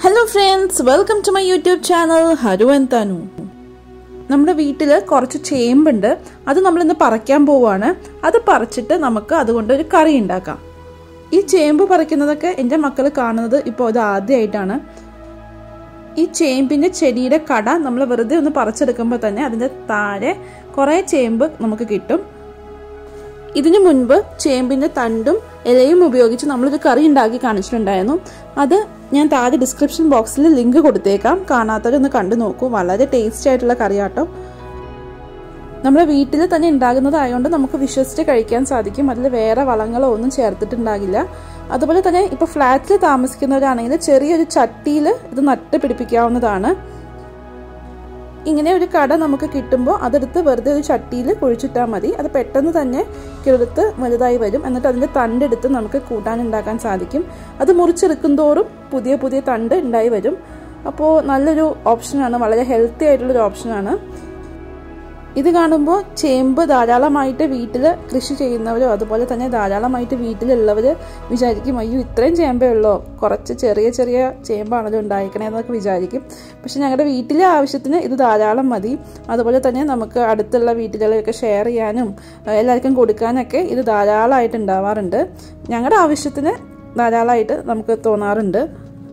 Hello friends welcome to my YouTube channel Haru and Thanu നമ്മുടെ വീട്ടിൽ കുറച്ച് ചേമ്പുണ്ട് അത് നമ്മളിന്ന് പറിക്കാൻ പോവുകയാണ് അത് പറിച്ചിട്ട് നമുക്ക് അതുകൊണ്ട് ഒരു കറി ഉണ്ടാക്കാം ഈ ചേമ്പ് പറിക്കുന്നതൊക്കെ എൻ്റെ മക്കൾ കാണുന്നത് ഇപ്പോൾ ഇത് ആദ്യമായിട്ടാണ് ഈ ചേമ്പിൻ്റെ ചെടിയുടെ കട നമ്മൾ വെറുതെ ഒന്ന് പറിച്ചെടുക്കുമ്പോൾ തന്നെ അതിൻ്റെ താഴെ കുറേ ചേമ്പ് നമുക്ക് കിട്ടും ഇതിനു മുൻപ് ചേമ്പിൻ്റെ തണ്ടും ഇലയും ഉപയോഗിച്ച് നമ്മളൊരു കറി ഉണ്ടാക്കി കാണിച്ചിട്ടുണ്ടായിരുന്നു അത് ഞാൻ താഴെ ഡിസ്ക്രിപ്ഷൻ ബോക്സിൽ ലിങ്ക് കൊടുത്തേക്കാം കാണാത്തവരൊന്ന് കണ്ടു നോക്കൂ വളരെ ടേസ്റ്റി ആയിട്ടുള്ള കറിയാട്ടോ നമ്മുടെ വീട്ടിൽ തന്നെ ഉണ്ടാകുന്നതായതുകൊണ്ട് നമുക്ക് വിശ്വസിച്ച് കഴിക്കാൻ സാധിക്കും അതിൽ വേറെ വളങ്ങളോ ഒന്നും ചേർത്തിട്ടുണ്ടാകില്ല അതുപോലെ തന്നെ ഇപ്പോൾ ഫ്ലാറ്റിൽ താമസിക്കുന്നവരാണെങ്കിൽ ചെറിയൊരു ചട്ടിയിൽ ഇത് നട്ട് പിടിപ്പിക്കാവുന്നതാണ് ഇങ്ങനെ ഒരു കട നമുക്ക് കിട്ടുമ്പോൾ അതെടുത്ത് വെറുതെ ഒരു ചട്ടിയിൽ കുഴിച്ചിട്ടാൽ മതി അത് പെട്ടെന്ന് തന്നെ കിളുത്ത് വലുതായി വരും എന്നിട്ട് അതിൻ്റെ തണ്ടെടുത്ത് നമുക്ക് കൂട്ടാൻ ഉണ്ടാക്കാൻ സാധിക്കും അത് മുറിച്ചെടുക്കും തോറും പുതിയ പുതിയ തണ്ട് ഉണ്ടായി വരും അപ്പോൾ നല്ലൊരു ഓപ്ഷനാണ് വളരെ ഹെൽത്തി ആയിട്ടുള്ളൊരു ഓപ്ഷനാണ് ഇത് കാണുമ്പോൾ ചേമ്പ് ധാരാളമായിട്ട് വീട്ടിൽ കൃഷി ചെയ്യുന്നവരോ അതുപോലെ തന്നെ ധാരാളമായിട്ട് വീട്ടിലുള്ളവർ വിചാരിക്കും അയ്യോ ഇത്രയും ചേമ്പേ ഉള്ളോ കുറച്ച് ചെറിയ ചെറിയ ചേമ്പാണല്ലോ ഉണ്ടായിരിക്കണേ എന്നൊക്കെ വിചാരിക്കും പക്ഷെ ഞങ്ങളുടെ വീട്ടിലെ ആവശ്യത്തിന് ഇത് ധാരാളം മതി അതുപോലെ തന്നെ നമുക്ക് അടുത്തുള്ള വീട്ടിലൊക്കെ ഷെയർ ചെയ്യാനും എല്ലാവർക്കും കൊടുക്കാനൊക്കെ ഇത് ധാരാളമായിട്ട് ഉണ്ടാവാറുണ്ട് ഞങ്ങളുടെ ആവശ്യത്തിന് ധാരാളമായിട്ട് നമുക്ക് തോന്നാറുണ്ട്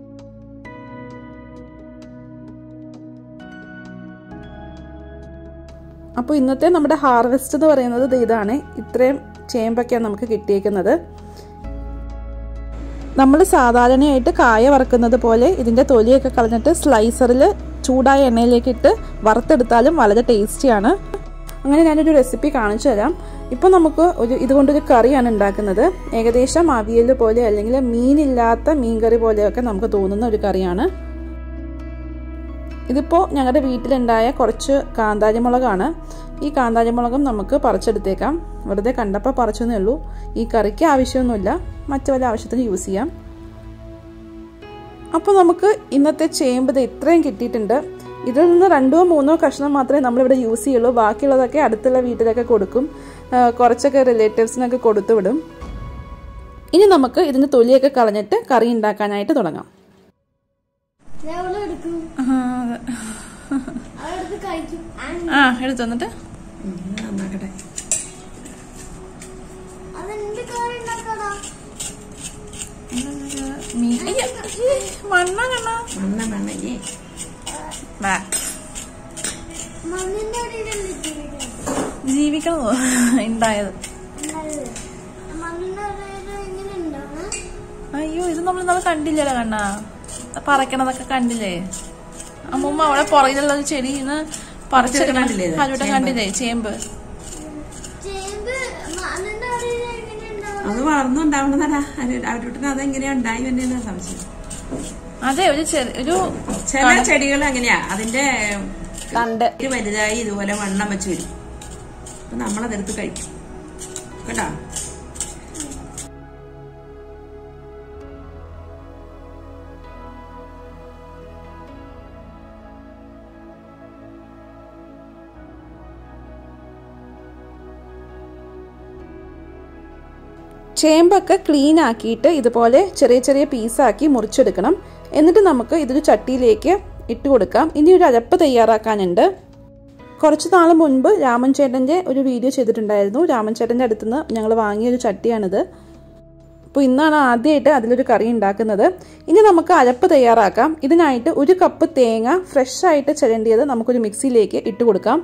അപ്പോൾ ഇന്നത്തെ നമ്മുടെ ഹാർവെസ്റ്റ് എന്ന് പറയുന്നത് ഇതാണ് ഇത്രയും ചേമ്പൊക്കെയാണ് നമുക്ക് കിട്ടിയേക്കുന്നത് നമ്മൾ സാധാരണയായിട്ട് കായ വറക്കുന്നത് പോലെ ഇതിൻ്റെ തൊലിയൊക്കെ കളഞ്ഞിട്ട് സ്ലൈസറിൽ ചൂടായ എണ്ണയിലേക്ക് ഇട്ട് വറുത്തെടുത്താലും വളരെ ടേസ്റ്റിയാണ് അങ്ങനെ ഞാനൊരു റെസിപ്പി കാണിച്ചു തരാം ഇപ്പോൾ നമുക്ക് ഒരു ഇതുകൊണ്ടൊരു കറിയാണ് ഉണ്ടാക്കുന്നത് ഏകദേശം അവിയൽ പോലെ അല്ലെങ്കിൽ മീനില്ലാത്ത മീൻ കറി പോലെയൊക്കെ നമുക്ക് തോന്നുന്ന ഒരു കറിയാണ് ഇതിപ്പോൾ ഞങ്ങളുടെ വീട്ടിലുണ്ടായ കുറച്ച് കാന്താരിമുളകാണ് ഈ കാന്താരിമുളകും നമുക്ക് പറിച്ചെടുത്തേക്കാം വെറുതെ കണ്ടപ്പോൾ പറിച്ചെന്നേ ഉള്ളൂ ഈ കറിക്ക് ആവശ്യമൊന്നുമില്ല മറ്റു വല്ല ആവശ്യത്തിന് യൂസ് ചെയ്യാം അപ്പോൾ നമുക്ക് ഇന്നത്തെ ചേമ്പ് ഇത്രയും കിട്ടിയിട്ടുണ്ട് ഇതിൽ നിന്ന് രണ്ടോ മൂന്നോ കഷ്ണം മാത്രമേ നമ്മളിവിടെ യൂസ് ചെയ്യുള്ളൂ ബാക്കിയുള്ളതൊക്കെ അടുത്തുള്ള വീട്ടിലൊക്കെ കൊടുക്കും കുറച്ചൊക്കെ റിലേറ്റീവ്സിനൊക്കെ കൊടുത്തു വിടും ഇനി നമുക്ക് ഇതിൻ്റെ തൊലിയൊക്കെ കളഞ്ഞിട്ട് കറി ഉണ്ടാക്കാനായിട്ട് തുടങ്ങാം ആ എടുത്തു വന്നിട്ട് നന്നാക്കട്ടെ മണ്ണ കണ്ണ മണ്ണ മണ്ണയ്യേ ജീവിക്കണമോ ഉണ്ടായത് അയ്യോ ഇത് നമ്മൾ നമ്മൾ കണ്ടില്ലല്ലോ കണ്ണ പറക്കണതൊക്കെ കണ്ടില്ലേ അമ്മൂമ്മ അവിടെ പുറകിലുള്ള ഒരു ചെടിന്ന് പറിച്ചെടുക്കണ കണ്ടില്ലേ ഇത്? ഹലുവട്ടം ചേമ്പ്. കണ്ടില്ലേ ചേമ്പ് അത് വളർന്നുണ്ടാവണതാ അവരുടെ അതെങ്ങനെയാ ഉണ്ടായി വന്നേന്നാ സംശയം അതെ ഒരു ചെറിയ ഒരു ചില ചെടികൾ അങ്ങനെയാ അതിന്റെ കണ്ട് ഇത് വലുതായി ഇതുപോലെ വണ്ണം വെച്ച് വരും അപ്പൊ നമ്മളതെടുത്ത് കഴിക്കും കേട്ടോ ചേമ്പൊക്കെ ക്ലീൻ ആക്കിയിട്ട് ഇതുപോലെ ചെറിയ ചെറിയ പീസാക്കി മുറിച്ചെടുക്കണം എന്നിട്ട് നമുക്ക് ഇതൊരു ചട്ടിയിലേക്ക് ഇട്ട് കൊടുക്കാം ഇനി ഒരു അരപ്പ് തയ്യാറാക്കാനുണ്ട് കുറച്ച് നാൾ മുൻപ് രാമൻ ചേട്ടൻ്റെ ഒരു വീഡിയോ ചെയ്തിട്ടുണ്ടായിരുന്നു രാമൻ ചേട്ടൻ്റെ അടുത്ത് നിന്ന് ഞങ്ങൾ വാങ്ങിയ ഒരു ചട്ടിയാണിത് അപ്പോൾ ഇന്നാണ് ആദ്യമായിട്ട് അതിലൊരു കറി ഉണ്ടാക്കുന്നത് ഇനി നമുക്ക് അരപ്പ് തയ്യാറാക്കാം ഇതിനായിട്ട് ഒരു കപ്പ് തേങ്ങ ഫ്രഷ് ആയിട്ട് ചിരണ്ടിയത് നമുക്കൊരു മിക്സിയിലേക്ക് ഇട്ട് കൊടുക്കാം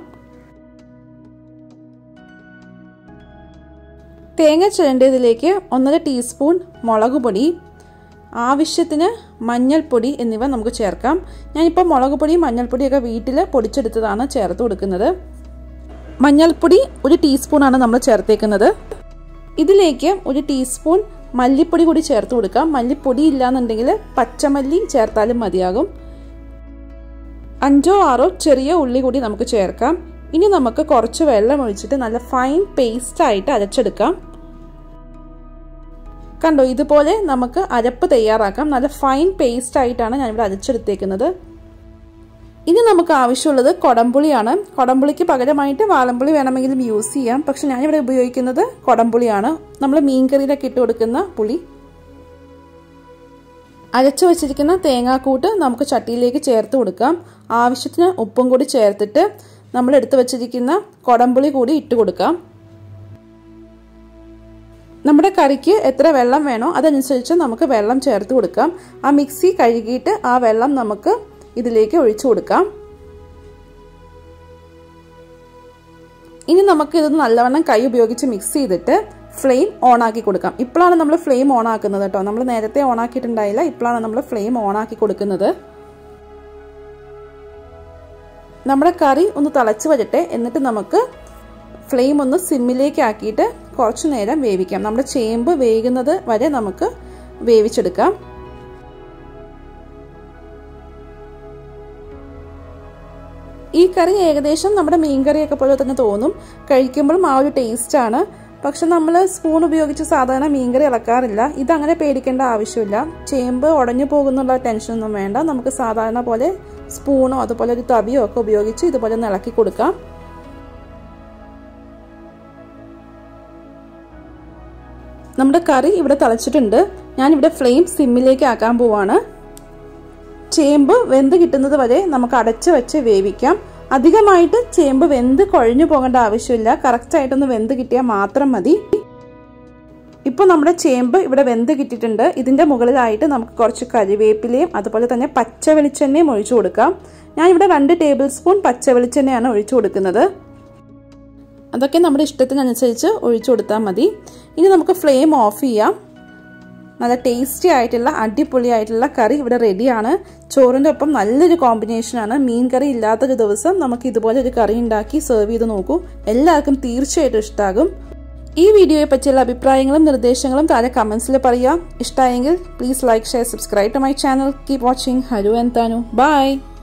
തേങ്ങ ചിരണ്ടിയതിലേക്ക് ഒന്നര ടീസ്പൂൺ മുളക് പൊടി ആവശ്യത്തിന് മഞ്ഞൾപ്പൊടി എന്നിവ നമുക്ക് ചേർക്കാം ഞാനിപ്പോൾ മുളക് പൊടി മഞ്ഞൾപ്പൊടിയൊക്കെ വീട്ടിൽ പൊടിച്ചെടുത്തതാണ് ചേർത്ത് കൊടുക്കുന്നത് മഞ്ഞൾപ്പൊടി ഒരു ടീസ്പൂണാണ് നമ്മൾ ചേർത്തേക്കുന്നത് ഇതിലേക്ക് ഒരു ടീസ്പൂൺ മല്ലിപ്പൊടി കൂടി ചേർത്ത് കൊടുക്കാം മല്ലിപ്പൊടി ഇല്ലാന്നുണ്ടെങ്കിൽ പച്ചമല്ലി ചേർത്താലും മതിയാകും അഞ്ചോ ആറോ ചെറിയ ഉള്ളി കൂടി നമുക്ക് ചേർക്കാം ഇനി നമുക്ക് കുറച്ച് വെള്ളം ഒഴിച്ചിട്ട് നല്ല ഫൈൻ പേസ്റ്റ് ആയിട്ട് അരച്ചെടുക്കാം കണ്ടോ ഇതുപോലെ നമുക്ക് അരപ്പ് തയ്യാറാക്കാം നല്ല ഫൈൻ പേസ്റ്റ് ആയിട്ടാണ് ഞാനിവിടെ അരച്ചെടുത്തേക്കുന്നത് ഇനി നമുക്ക് ആവശ്യമുള്ളത് കൊടംപുളിയാണ് കൊടംപുളിക്ക് പകരമായിട്ട് വാളംപുളി വേണമെങ്കിലും യൂസ് ചെയ്യാം പക്ഷെ ഞാനിവിടെ ഉപയോഗിക്കുന്നത് കൊടംപുളിയാണ് നമ്മൾ മീൻകറിയിലൊക്കെ ഇട്ട് കൊടുക്കുന്ന പുളി അരച്ചു വെച്ചിരിക്കുന്ന തേങ്ങാക്കൂട്ട് നമുക്ക് ചട്ടിയിലേക്ക് ചേർത്ത് കൊടുക്കാം ആവശ്യത്തിന് ഉപ്പും കൂടി ചേർത്തിട്ട് നമ്മൾ എടുത്തു വെച്ചിരിക്കുന്ന കൊടമ്പുളി കൂടി ഇട്ട് കൊടുക്കാം നമ്മുടെ കറിക്ക് എത്ര വെള്ളം വേണോ അതനുസരിച്ച് നമുക്ക് വെള്ളം ചേർത്ത് കൊടുക്കാം ആ മിക്സി കഴുകിയിട്ട് ആ വെള്ളം നമുക്ക് ഇതിലേക്ക് ഒഴിച്ചു കൊടുക്കാം ഇനി നമുക്ക് ഇത് നല്ലവണ്ണം കൈ ഉപയോഗിച്ച് മിക്സ് ചെയ്തിട്ട് ഫ്ലെയിം ഓൺ ആക്കി കൊടുക്കാം ഇപ്പോഴാണ് നമ്മൾ ഫ്ലെയിം ഓൺ ആക്കുന്നത് കേട്ടോ നമ്മൾ നേരത്തെ ഓൺ ആക്കിയിട്ടുണ്ടായില്ല ഇപ്പോഴാണ് നമ്മൾ ഫ്ലെയിം ഓൺ ആക്കി കൊടുക്കുന്നത് നമ്മുടെ കറി ഒന്ന് തിളച്ച് വരട്ടെ എന്നിട്ട് നമുക്ക് ഫ്ലെയിം ഒന്ന് സിമ്മിലേക്ക് ആക്കിയിട്ട് കുറച്ച് നേരം വേവിക്കാം നമ്മുടെ ചേമ്പ് വേകുന്നത് വരെ നമുക്ക് വേവിച്ചെടുക്കാം ഈ കറി ഏകദേശം നമ്മുടെ മീൻ കറിയൊക്കെ പോലെ തന്നെ തോന്നും കഴിക്കുമ്പോഴും ആ ഒരു ടേസ്റ്റാണ് പക്ഷെ നമ്മൾ സ്പൂൺ ഉപയോഗിച്ച് സാധാരണ മീൻകറി ഇളക്കാറില്ല ഇതങ്ങനെ പേടിക്കേണ്ട ആവശ്യമില്ല ചേമ്പ് ഉടഞ്ഞു പോകുന്നുള്ള ടെൻഷനൊന്നും വേണ്ട നമുക്ക് സാധാരണ പോലെ സ്പൂണോ അതുപോലെ ഒരു തവിയോ ഒക്കെ ഉപയോഗിച്ച് ഇതുപോലെ ഒന്ന് ഇളക്കി കൊടുക്കാം നമ്മുടെ കറി ഇവിടെ തിളച്ചിട്ടുണ്ട് ഞാനിവിടെ ഫ്ലെയിം സിമ്മിലേക്ക് ആക്കാൻ പോവാണ് ചേമ്പ് വെന്ത് കിട്ടുന്നത് വരെ നമുക്ക് അടച്ചു വെച്ച് വേവിക്കാം അധികമായിട്ട് ചേമ്പ് വെന്ത് കുഴഞ്ഞു പോകേണ്ട ആവശ്യമില്ല കറക്റ്റായിട്ടൊന്ന് വെന്ത് കിട്ടിയാൽ മാത്രം മതി ഇപ്പോൾ നമ്മുടെ ചേമ്പ് ഇവിടെ വെന്ത് കിട്ടിയിട്ടുണ്ട് ഇതിൻ്റെ മുകളിലായിട്ട് നമുക്ക് കുറച്ച് കരിവേപ്പിലയും അതുപോലെ തന്നെ പച്ച വെളിച്ചെണ്ണയും ഒഴിച്ചു കൊടുക്കാം ഞാൻ ഇവിടെ രണ്ട് ടേബിൾ സ്പൂൺ പച്ച വെളിച്ചെണ്ണയാണ് ഒഴിച്ചു കൊടുക്കുന്നത് അതൊക്കെ നമ്മുടെ ഇഷ്ടത്തിനനുസരിച്ച് ഒഴിച്ചു കൊടുത്താൽ മതി ഇനി നമുക്ക് ഫ്ലെയിം ഓഫ് ചെയ്യാം നല്ല ടേസ്റ്റി ആയിട്ടുള്ള അടിപൊളിയായിട്ടുള്ള കറി ഇവിടെ റെഡിയാണ് ചോറിൻ്റെ ഒപ്പം നല്ലൊരു കോമ്പിനേഷനാണ് മീൻ കറി ഇല്ലാത്തൊരു ദിവസം നമുക്ക് ഇതുപോലെ ഒരു കറി ഉണ്ടാക്കി സെർവ് ചെയ്ത് നോക്കൂ എല്ലാവർക്കും തീർച്ചയായിട്ടും ഇഷ്ടമാകും ഈ വീഡിയോയെ പറ്റിയുള്ള അഭിപ്രായങ്ങളും നിർദ്ദേശങ്ങളും താഴെ കമൻസിൽ പറയുക ഇഷ്ടമായെങ്കിൽ please like share subscribe to my channel keep watching Haru and Thanu by